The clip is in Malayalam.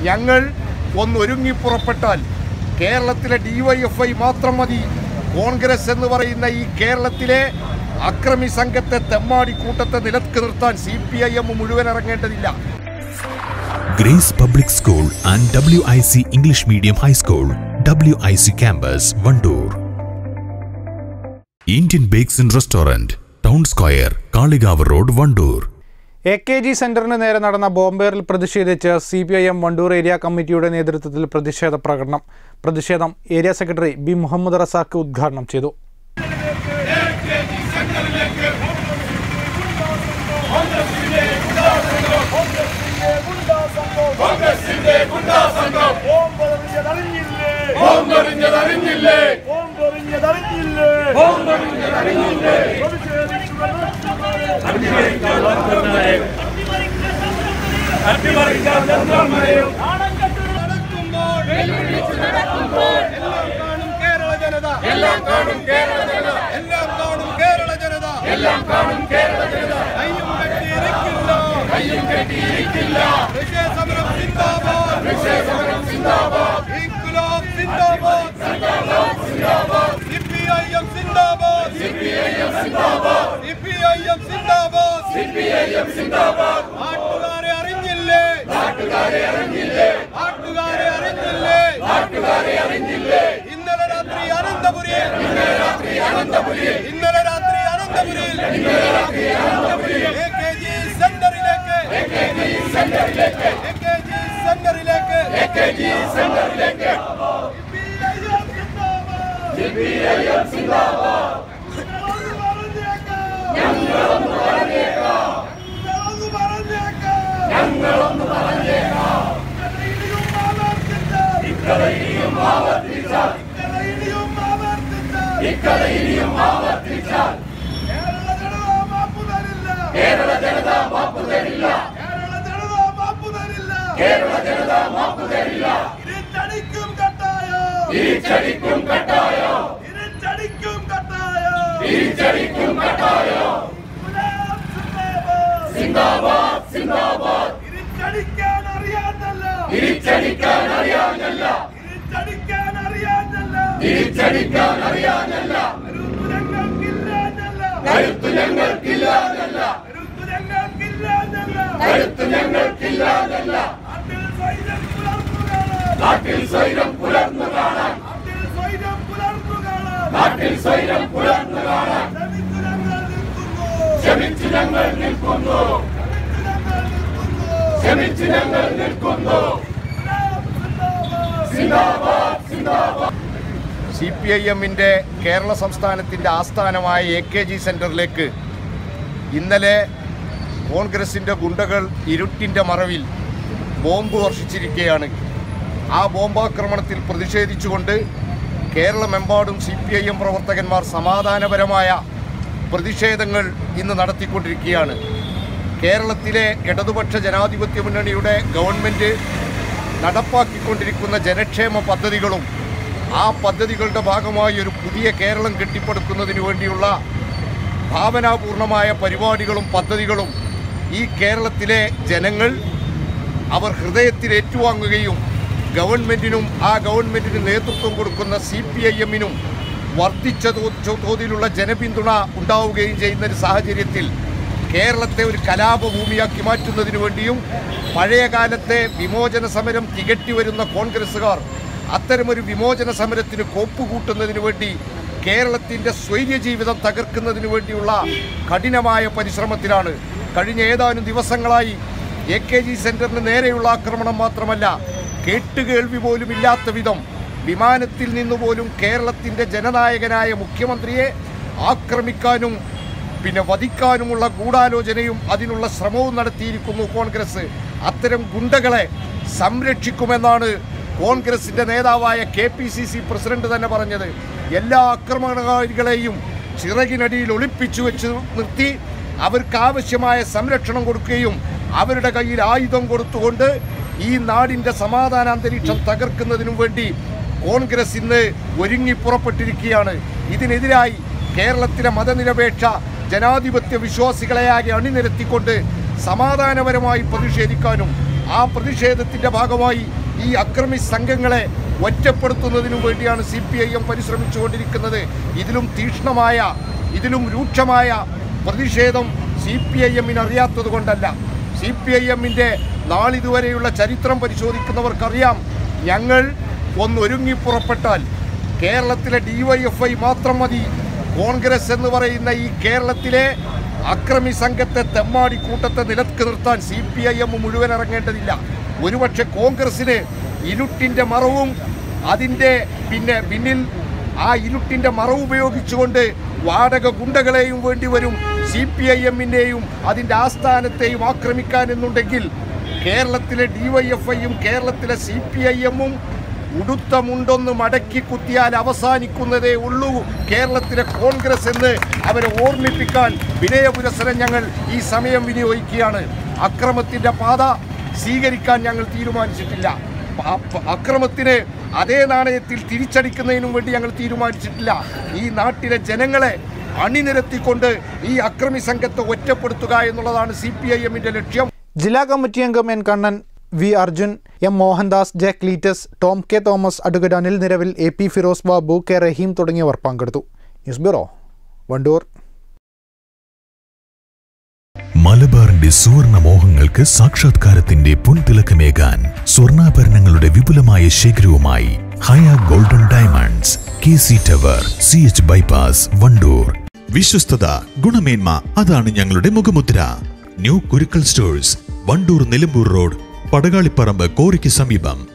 ഞങ്ങൾ ഒന്ന് ഒരുങ്ങി പുറപ്പെട്ടാൽ കേരളത്തിലെ ഡിവൈഎഫ്ഐ മാത്രം മതി കോൺഗ്രസ് എന്ന് പറയുന്ന ഈ കേരളത്തിലെ അക്രമി സംഘത്തെ തെമ്മാടിക്കൂട്ടത്തെ നിലക്ക് നിർത്താൻ സി പി ഐ എം മുഴുവൻ ഇറങ്ങേണ്ടതില്ല Grace public school and W I C English medium high school W I C campus Wandoor Indian bakes and restaurant town square Kalikavu road Wandoor A K G സെന്ററിന് നേരെ നടന്ന ബോംബേറിൽ പ്രതിഷേധിച്ച് C P I M Wandoor area കമ്മിറ്റിയുടെ നേതൃത്വത്തിൽ പ്രതിഷേധ പ്രകടനം പ്രതിഷേധം area secretary B Muhammad Razak ഉദ്ഘാടനം ചെയ്തു കേരള ജനത എല്ലാം കാണും കേരള ജനത എല്ലാം കാണും കേരള ജനത എല്ലാം കാണും കേരള ജനത കയ്യും കെട്ടിയിരിക്കില്ല കയ്യും കെട്ടിയിരിക്കില്ല വിഷയ സമരം സിന്ദാബാദ് വിഷയ സമരം സിന്ദാബാദ് ഇൻകുലാബ് സിന്ദാബാദ് സിന്ദാബാദ് സിന്ദാബാദ് സിപിഐഎം സിന്ദാബാദ് സിപിഐഎം സിന്ദാബാദ് സിപിഐഎം സിന്ദാബാദ് സിപിഐഎം സിന്ദാബാദ് നാട്ടുകാരെ അറിഞ്ഞില്ലേ നാട്ടുകാരെ അറിഞ്ഞില്ലേ നാട്ടുകാരെ അറിഞ്ഞില്ലേ നാട്ടുകാരെ അറിഞ്ഞില്ലേ ഇന്നലെ രാത്രി അനന്തപുരിയിൽ ഇന്നലെ രാത്രി അനന്തപുരിയിൽ ഇന്നലെ രാത്രി അനന്തപുരിയിൽ ഇന്നലെ രാത്രി അനന്തപുരിയിൽ എ കെ ജി സെന്ററിലേക്ക് എ കെ ജി സെന്ററിലേക്ക് എ കെ ജി സെന്ററിലേക്ക് എ കെ ജി സെന്ററിലേക്ക് സിപിഐഎം സിന്ദാബാദ് ഞങ്ങളൊന്ന് പറഞ്ഞേക്കാം ഞങ്ങളൊന്ന് പറഞ്ഞേക്കാം ഇക്കഥ ഇനിയും ആവർത്തിച്ചാൽ ഇക്കഥ ഇനിയും ആവർത്തിച്ചാൽ കേരള ജനത മാപ്പ് തരില്ല കേരള ജനത മാപ്പ് തരില്ല തിരിച്ചടിക്കും കട്ടായോ തിരിച്ചടിക്കും കട്ടായോ തിരിച്ചടിക്കും കട്ടായോ തിരിച്ചടിക്കും കട്ടായോ സിന്ദാബാദ് സിന്ദാബാദ് തിരിച്ചടിക്കാൻ അറിയാന്നല്ല തിരിച്ചടിക്കാൻ അറിയാനല്ല തിരിച്ചടിക്കാൻ അറിയാന്നല്ല തിരിച്ചടിക്കാൻ അറിയാനല്ല കരുത്തു ഞങ്ങൾക്കില്ല എന്നല്ല കരുത്ത് ഞങ്ങൾക്കില്ല എന്നല്ല കരുത്തു ഞങ്ങൾക്കില്ല എന്നല്ല കരുത്ത് ഞങ്ങൾക്കില്ല എന്നല്ല നാട്ടിൽ സ്വൈരം പുലർത്തുകയാണ് നാട്ടിൽ സ്വൈരം പുലർന്നു കാണാൻ നാട്ടിൽ സ്വൈരം പുലർത്തുകയാണ് നാട്ടിൽ സ്വൈരം പുലർന്നു കാണാൻ ക്ഷമിച്ചു ഞങ്ങൾ നിൽക്കുന്നു ക്ഷമിച്ച് ഞങ്ങൾ നിൽക്കുന്നു ക്ഷമിച്ചു ഞങ്ങൾ നിൽക്കുന്നു സിന്ദാബാദ് സിന്ദാബാദ് സി പി ഐ എമ്മിൻ്റെ കേരള സംസ്ഥാനത്തിൻ്റെ ആസ്ഥാനമായ എ കെ ജി സെൻറ്ററിലേക്ക് ഇന്നലെ കോൺഗ്രസിൻ്റെ ഗുണ്ടകൾ ഇരുട്ടിൻ്റെ മറവിൽ ബോംബ് വർഷിച്ചിരിക്കുകയാണ് ആ ബോംബാക്രമണത്തിൽ പ്രതിഷേധിച്ചുകൊണ്ട് കേരളമെമ്പാടും സി പി ഐ എം പ്രവർത്തകന്മാർ സമാധാനപരമായ പ്രതിഷേധങ്ങൾ ഇന്ന് നടത്തിക്കൊണ്ടിരിക്കുകയാണ് കേരളത്തിലെ ഇടതുപക്ഷ ജനാധിപത്യ മുന്നണിയുടെ ഗവൺമെൻറ് നടപ്പാക്കിക്കൊണ്ടിരിക്കുന്ന ജനക്ഷേമ പദ്ധതികളും ആ പദ്ധതികളുടെ ഭാഗമായി ഒരു പുതിയ കേരളം കെട്ടിപ്പടുക്കുന്നതിന് വേണ്ടിയുള്ള ഭാവനാപൂർണമായ പരിപാടികളും പദ്ധതികളും ഈ കേരളത്തിലെ ജനങ്ങൾ അവർ ഹൃദയത്തിൽ ഏറ്റുവാങ്ങുകയും ഗവൺമെൻറ്റിനും ആ ഗവൺമെൻറ്റിന് നേതൃത്വം കൊടുക്കുന്ന സി പി ഐ എമ്മിനും വർദ്ധിച്ച തോ- തോതിലുള്ള ജനപിന്തുണ ഉണ്ടാവുകയും ചെയ്യുന്ന ഒരു സാഹചര്യത്തിൽ കേരളത്തെ ഒരു കലാപഭൂമിയാക്കി മാറ്റുന്നതിനു വേണ്ടിയും പഴയ കാലത്തെ വിമോചന സമരം തികട്ടി വരുന്ന കോൺഗ്രസ്സുകാർ അത്തരമൊരു വിമോചന സമരത്തിന് കോപ്പുകൂട്ടുന്നതിന് വേണ്ടി കേരളത്തിൻ്റെ സ്വൈര്യ ജീവിതം തകർക്കുന്നതിന് വേണ്ടിയുള്ള കഠിനമായ പരിശ്രമത്തിലാണ് കഴിഞ്ഞ ഏതാനും ദിവസങ്ങളായി എ കെ ജി സെൻറ്ററിന് നേരെയുള്ള ആക്രമണം മാത്രമല്ല കേട്ടുകേൾവി പോലും ഇല്ലാത്ത വിധം വിമാനത്തിൽ നിന്നുപോലും കേരളത്തിൻ്റെ ജനനായകനായ മുഖ്യമന്ത്രിയെ ആക്രമിക്കാനും പിന്നെ വധിക്കാനുമുള്ള ഗൂഢാലോചനയും അതിനുള്ള ശ്രമവും നടത്തിയിരിക്കുന്നു കോൺഗ്രസ് അത്തരം ഗുണ്ടകളെ സംരക്ഷിക്കുമെന്നാണ് കോൺഗ്രസിന്റെ നേതാവായ K P C C president തന്നെ പറഞ്ഞത് എല്ലാ ആക്രമണകാരികളെയും ചിറകിനടിയിൽ ഒളിപ്പിച്ചു വെച്ച് നിർത്തി അവർക്ക് ആവശ്യമായ സംരക്ഷണം കൊടുക്കുകയും അവരുടെ കയ്യിൽ ആയുധം കൊടുത്തുകൊണ്ട് ഈ നാടിന്റെ സമാധാന അന്തരീക്ഷം തകർക്കുന്നതിനും വേണ്ടി കോൺഗ്രസ് ഇന്ന് ഒരുങ്ങി പുറപ്പെട്ടിരിക്കുകയാണ് ഇതിനെതിരായി കേരളത്തിലെ മതനിരപേക്ഷ ജനാധിപത്യ വിശ്വാസികളെ ആകെ അണിനിരത്തിക്കൊണ്ട് സമാധാനപരമായി പ്രതിഷേധിക്കാനും ആ പ്രതിഷേധത്തിന്റെ ഭാഗമായി ഈ അക്രമി സംഘങ്ങളെ ഒറ്റപ്പെടുത്തുന്നതിനു വേണ്ടിയാണ് സി പി ഐ എം പരിശ്രമിച്ചുകൊണ്ടിരിക്കുന്നത് ഇതിലും തീക്ഷ്ണമായ ഇതിലും രൂക്ഷമായ പ്രതിഷേധം സി പി ഐ എമ്മിന് അറിയാത്തത് കൊണ്ടല്ല സി പി ഐ എമ്മിൻ്റെ നാളിതുവരെയുള്ള ചരിത്രം പരിശോധിക്കുന്നവർക്കറിയാം ഞങ്ങൾ ഒന്ന് ഒരുങ്ങി പുറപ്പെട്ടാൽ കേരളത്തിലെ ഡിവൈഎഫ്ഐ മാത്രം മതി കോൺഗ്രസ് എന്ന് പറയുന്ന ഈ കേരളത്തിലെ അക്രമി സംഘത്തെ തെമ്മാടി കൂട്ടത്തെ നിലക്ക് നിർത്താൻ സി പി ഐ എം മുഴുവൻ ഇറങ്ങേണ്ടതില്ല ഒരുപക്ഷെ കോൺഗ്രസിന് ഇരുട്ടിൻ്റെ മറവും അതിൻ്റെ പിന്നെ പിന്നിൽ ആ ഇരുട്ടിൻ്റെ മറവ് ഉപയോഗിച്ചുകൊണ്ട് വാടക ഗുണ്ടകളെയും വേണ്ടി വരും സി പി ഐ എമ്മിൻ്റെയും അതിൻ്റെ ആസ്ഥാനത്തെയും ആക്രമിക്കാൻ എന്നുണ്ടെങ്കിൽ കേരളത്തിലെ ഡിവൈഎഫ്ഐയും കേരളത്തിലെ സി പി ഐ എമ്മും ഉടുത്ത മുണ്ടൊന്ന് മടക്കി കുത്തിയാൽ അവസാനിക്കുന്നതേ ഉള്ളൂ കേരളത്തിലെ കോൺഗ്രസ് എന്ന് അവരെ ഓർമ്മിപ്പിക്കാൻ വിനയപുരസരം ഞങ്ങൾ ഈ സമയം വിനിയോഗിക്കുകയാണ് അക്രമത്തിൻ്റെ പാത സ്വീകരിക്കാൻ ഞങ്ങൾ തീരുമാനിച്ചിട്ടില്ല പ- പ- അക്രമത്തിന് അതേ നാണയത്തിൽ തിരിച്ചടിക്കുന്നതിനും വേണ്ടി ഞങ്ങൾ തീരുമാനിച്ചിട്ടില്ല ഈ നാട്ടിലെ ജനങ്ങളെ അണിനിരത്തിക്കൊണ്ട് ഈ അക്രമി സംഘത്തെ ഒറ്റപ്പെടുത്തുക എന്നുള്ളതാണ് സി പി ഐ എമ്മിൻ്റെ ലക്ഷ്യം ജില്ലാ കമ്മിറ്റി അംഗം N Kannan V Arjun M Mohandas J Cleetus Tom K Thomas advocate Anil Niravil A P Firoz Babu K Raheem തുടങ്ങിയവർ പങ്കെടുത്തു ന്യൂസ് ബ്യൂറോ വണ്ടൂർ മലബാറിന്റെ സുവർണ മോഹങ്ങൾക്ക് സാക്ഷാത്കാരത്തിന്റെ പൊൻതിളക്കമേകാൻ സ്വർണ്ണാഭരണങ്ങളുടെ വിപുലമായ ശേഖരവുമായി Haya golden diamonds K C tower C H bypass Wandoor വിശ്വസ്തത ഗുണമേന്മ അതാണ് ഞങ്ങളുടെ മുഖമുദ്ര new Kurukkal stores Wandoor Nilambur road Padakaliparambu കോറിക്ക് സമീപം